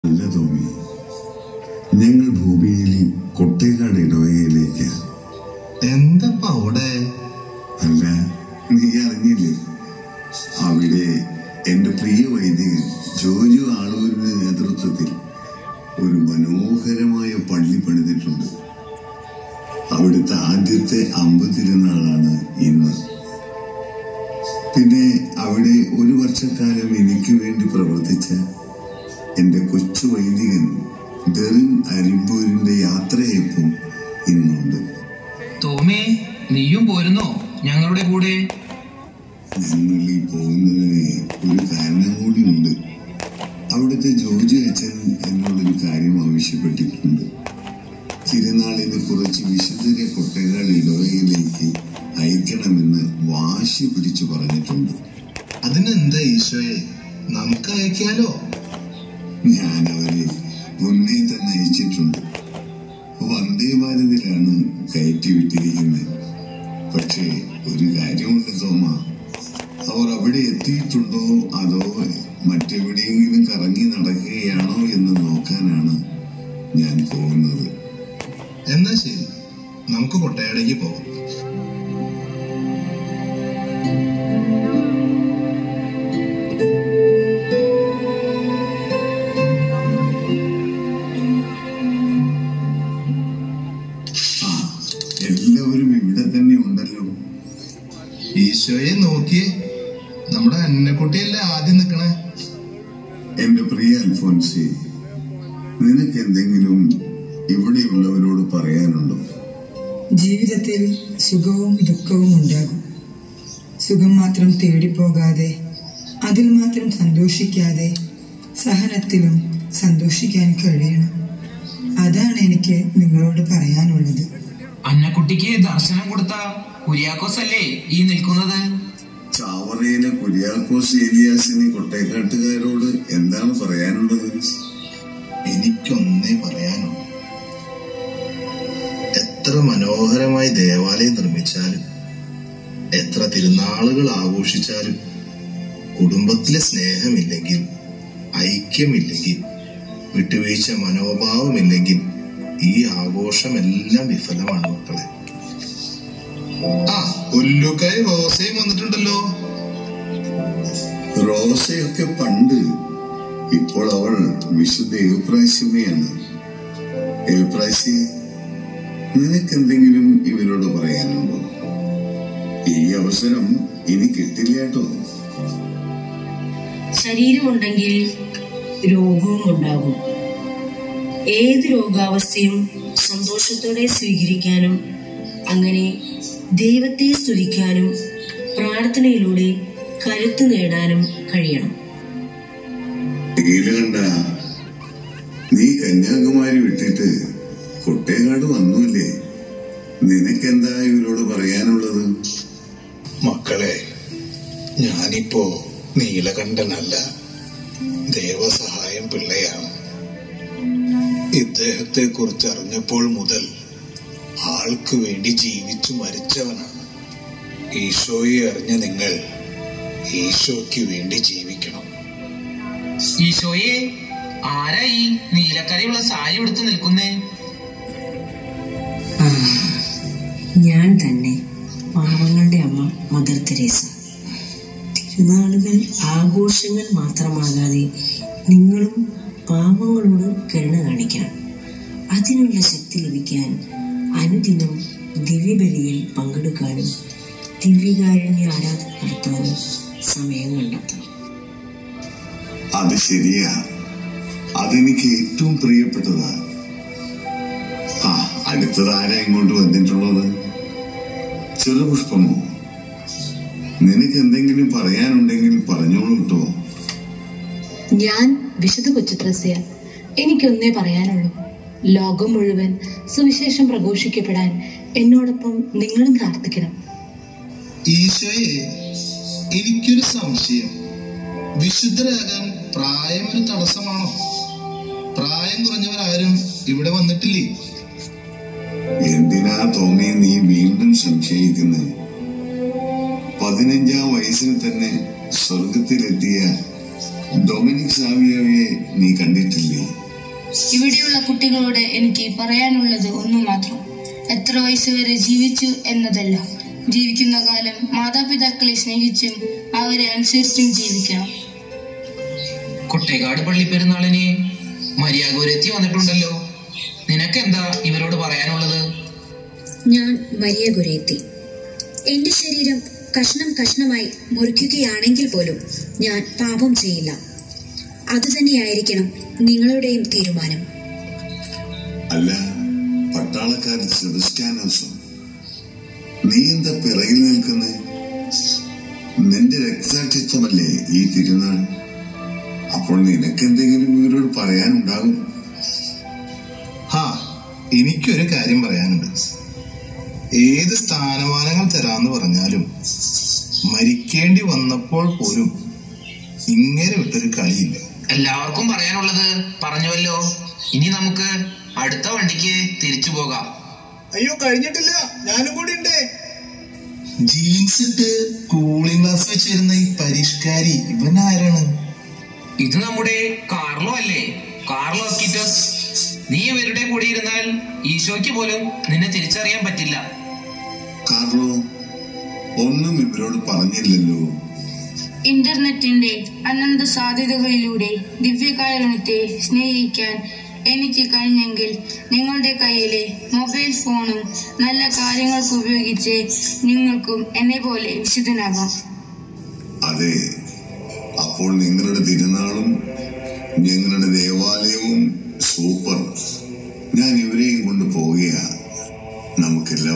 അല്ല തോന്നി ഞങ്ങൾ ഭൂമിയിൽ കൊട്ടേക്കാട് ഇടവകയിലേക്ക് എന്തപ്പ അവിടെ അല്ല നീ അറിഞ്ഞില്ലേ അവിടെ എന്റെ പ്രിയ വൈദികൻ ജോജു ആളൂരിന്റെ നേതൃത്വത്തിൽ ഒരു മനോഹരമായ പള്ളി പണിതിട്ടുണ്ട് അവിടുത്തെ ആദ്യത്തെ അമ്പതിരുന്നാളാണ് ഇന്ന് പിന്നെ അവിടെ ഒരു വർഷക്കാലം എനിക്ക് വേണ്ടി പ്രവർത്തിച്ച എന്റെ കൊച്ചു വൈദികൻ ഡെറിൻ അരിമ്പൂരിന്റെ യാത്രയപ്പം ഇന്നുണ്ട് തോമേ നീയും പോരുന്നോ ഞങ്ങളുടെ കൂടെ ഞങ്ങൾ ഈ പോകുന്നതിന് ഒരു കാരണം കൂടിയുണ്ട് അവിടുത്തെ ജോർജ് അച്ഛൻ എന്നോടൊരു കാര്യം ആവശ്യപ്പെട്ടിട്ടുണ്ട് തിരുനാളിന് കുറച്ച് വിശുദ്ധരെ കൊട്ടകൾ ഇടവകയിലേക്ക് അയക്കണമെന്ന് വാശി പിടിച്ചു പറഞ്ഞിട്ടുണ്ട് അതിനെന്താ ഈശോയെ നമുക്ക് അയക്കാലോ ഞാൻ അവരെ മുന്നേ തന്നെ അയച്ചിട്ടുണ്ട് വന്ദേ ഭാരതിലാണ് കയറ്റി വിട്ടിരിക്കുന്നത് പക്ഷേ ഒരു കാര്യമുണ്ട് തോമ അവർ അവിടെ എത്തിയിട്ടുണ്ടോ അതോ മറ്റെവിടെയെങ്കിലും കറങ്ങി നടക്കുകയാണോ എന്ന് നോക്കാനാണ് ഞാൻ പോകുന്നത് എന്നാ ശരി നമുക്ക് കൊട്ടയാടേക്ക് പോകാം ആ എല്ലാവരും ഇവിടെ തന്നെ ഉണ്ടല്ലോ ഈശോയെ നോക്കിയേ നമ്മുടെ അന്നക്കുട്ടിയല്ലേ ആദ്യം നിക്കണേ എന്റെ പ്രിയ അൽഫോൻസി നിനക്ക് എന്തെങ്കിലും ഇവിടെയുള്ളവരോട് പറയാനുണ്ടോ ജീവിതത്തിൽ സുഖവും ദുഃഖവും ഉണ്ടാകും സുഖം മാത്രം തേടിപ്പോകാതെ അതിൽ മാത്രം സന്തോഷിക്കാതെ സഹനത്തിലും സന്തോഷിക്കാൻ കഴിയണം അതാണ് എനിക്ക് നിങ്ങളോട് പറയാനുള്ളത് അന്നക്കുട്ടിക്ക് ദർശനം കൊടുത്ത കുര്യാക്കോസ് അല്ലേ ഈ നിൽക്കുന്നത് ചാവറയിലെ കുര്യാക്കോസ് ഏലിയാസിന് കൊട്ടേക്കാട്ടുകാരോട് എന്താണ് പറയാനുള്ളത് എനിക്കൊന്നേ പറയാനുള്ളൂ എത്ര മനോഹരമായി ദേവാലയം നിർമ്മിച്ചാലും എത്ര തിരുനാളുകൾ ആഘോഷിച്ചാലും കുടുംബത്തിലെ സ്നേഹമില്ലെങ്കിൽ ഐക്യമില്ലെങ്കിൽ വിട്ടുവീഴ്ച മനോഭാവമില്ലെങ്കിൽ ഈ ആഘോഷമെല്ലാം വിഫലമാണ് മക്കളെ ആ ഉല്ലുക്കായി റോസയും വന്നിട്ടുണ്ടല്ലോ റോസയൊക്കെ പണ്ട് ഇപ്പോൾ അവൾ വിശുദ്ധ ഏപ്രാശ്യമയാണ് ഏപ്രാശി നിനക്കെന്തെങ്കിലും ഇവരോട് പറയാനുണ്ടോ ഈ അവസരം ഇനി കിട്ടില്ല കേട്ടോ ശരീരമുണ്ടെങ്കിൽ രോഗവും ഉണ്ടാകും ഏത് രോഗാവസ്ഥയും സന്തോഷത്തോടെ സ്വീകരിക്കാനും അങ്ങനെ ദൈവത്തെ സ്തുതിക്കാനും പ്രാർത്ഥനയിലൂടെ കരുത്തു നേടാനും കഴിയണം കണ്ട നീ കന്യാകുമാരി വിട്ടിട്ട് കൊട്ടേക്കാട് വന്നുല്ലേ നിനക്കെന്താ ഇവരോട് പറയാനുള്ളത് മക്കളെ ഞാനിപ്പോ നീലകണ്ഠനല്ല ദേവസഹായം പിള്ളയാണ് ഇദ്ദേഹത്തെ കുറിച്ച് അറിഞ്ഞപ്പോൾ മുതൽ ആൾക്ക് വേണ്ടി ജീവിച്ചു മരിച്ചവനാണ് ഈശോയെ അറിഞ്ഞ നിങ്ങൾ ഈശോയ്ക്ക് വേണ്ടി ജീവിക്കണം ഈശോയെ ആരാ ഈ നീലക്കരയുള്ള സാരി എടുത്ത് നിൽക്കുന്നേ ആ, ഞാൻ തന്നെ പാവങ്ങളുടെ അമ്മ മദർ തെരേസ തിരുനാളുകൾ ആഘോഷങ്ങൾ മാത്രമാകാതെ നിങ്ങളും പാവങ്ങളോട് കരുണ കാണിക്കണം അതിനുള്ള ശക്തി ലഭിക്കാൻ അനുദിനം ദിവ്യബലിയിൽ പങ്കെടുക്കാനും ദിവ്യകാരുണ്യ ആരാധന നടത്താനും സമയം കണ്ടെത്തണം അത് ശരിയാ അതെനിക്ക് ഏറ്റവും പ്രിയപ്പെട്ടതാ ആ അടുത്തത് ആരാ ഇങ്ങോട്ട് വന്നിട്ടുള്ളത് ചെറുപുഷ്പമോ നിനക്ക് എന്തെങ്കിലും പറയാനുണ്ടെങ്കിൽ പറഞ്ഞോളൂ കേട്ടോ ഞാൻ വിശുദ്ധ കൊച്ചുത്രസ്യ എനിക്കൊന്നേ പറയാനുള്ളൂ ലോകം മുഴുവൻ സുവിശേഷം പ്രഘോഷിക്കപ്പെടാൻ എന്നോടൊപ്പം നിങ്ങളും പ്രാർത്ഥിക്കണം ഈശോയെ എനിക്കൊരു സംശയം വിശുദ്ധരാകാൻ പ്രായം ഒരു തടസ്സമാണോ പ്രായം കുറഞ്ഞവരാരും ഇവിടെ വന്നിട്ടില്ലേ എന്തിനാ തോന്നി നീ വീണ്ടും സംശയിക്കുന്നത് പതിനഞ്ചാം വയസ്സിൽ തന്നെ സ്വർഗത്തിലെത്തിയ ഡൊമിനിക് സാവിയോയെ നീ കണ്ടിട്ടില്ലേ ഇവിടെയുള്ള കുട്ടികളോട് എനിക്ക് പറയാനുള്ളത് ഒന്നു മാത്രം എത്ര വയസ്സ് വരെ ജീവിച്ചു എന്നതല്ല ജീവിക്കുന്ന കാലം മാതാപിതാക്കളെ സ്നേഹിച്ചും അവരെ അനുസരിച്ചും ജീവിക്കണം കൊട്ടേക്കാട് പള്ളി പെരുന്നാളിന് മര്യാദൂരെത്തി വന്നിട്ടുണ്ടല്ലോ നിനക്കെന്താ ഇവരോട് പറയാനുള്ളത് ഞാൻ മരിയ ഗുരേത്തി എന്റെ ശരീരം കഷ്ണം കഷ്ണമായി മുറിക്കുകയാണെങ്കിൽ പോലും ഞാൻ പാപം ചെയ്യില്ല അതുതന്നെയായിരിക്കണം നിങ്ങളുടെയും തീരുമാനം അല്ല പട്ടാളക്കാരൻ സെബസ്റ്റാനോസും നീ എന്താ പിറകിൽ നിൽക്കുന്നേ നിന്റെ രക്തസാക്ഷിത്വമല്ലേ ഈ തിരുനാൾ അപ്പോൾ നിനക്കെന്തെങ്കിലും ഇവരോട് പറയാനുണ്ടാകും ഹാ എനിക്കൊരു കാര്യം പറയാനുണ്ട് ഏത് സ്ഥാനമാനങ്ങൾ തരാന്ന് പറഞ്ഞാലും മരിക്കേണ്ടി വന്നപ്പോൾ പോലും ഇങ്ങനെ വിട്ടൊരു കളിയില്ല എല്ലാവർക്കും പറയാനുള്ളത് പറഞ്ഞുവല്ലോ ഇനി നമുക്ക് അടുത്ത വണ്ടിക്ക് തിരിച്ചു പോകാം അയ്യോ കഴിഞ്ഞിട്ടില്ല ഞാനും കൂടി ഉണ്ട് ജീൻസ് ഇട്ട് കൂളിംഗ് ഗ്ലാസ് വെച്ചിരുന്ന ഈ പരിഷ്കാരി ഇവൻ ആരാണ് ഇത് നമ്മുടെ കാർലോ അല്ലേ കാർലോ അക്കിറ്റസ് നീ ഇവരുടെ കൂടെ ഇരുന്നാൽ ഈശോയ്ക്ക് പോലും നിന്നെ തിരിച്ചറിയാൻ പറ്റില്ല കാർലോ ഒന്നും ഇവരോട് പറഞ്ഞില്ലല്ലോ ഇന്റർനെറ്റിന്റെ അനന്ത സാധ്യതകളിലൂടെ ദിവ്യകാരുണ്യത്തെ സ്നേഹിക്കാൻ എനിക്ക് കഴിഞ്ഞെങ്കിൽ നിങ്ങളുടെ കയ്യിലെ മൊബൈൽ ഫോണും നല്ല കാര്യങ്ങൾക്ക് ഉപയോഗിച്ച് നിങ്ങൾക്കും എന്നെ പോലെ വിശുദ്ധനാകാം അതെ അപ്പോൾ നിങ്ങളുടെ തിരുനാളും ഞങ്ങളുടെ ദേവാലയവും സൂപ്പർ ഞാൻ ഇവരെയും കൊണ്ട് പോവുകയാ നമുക്കെല്ലാം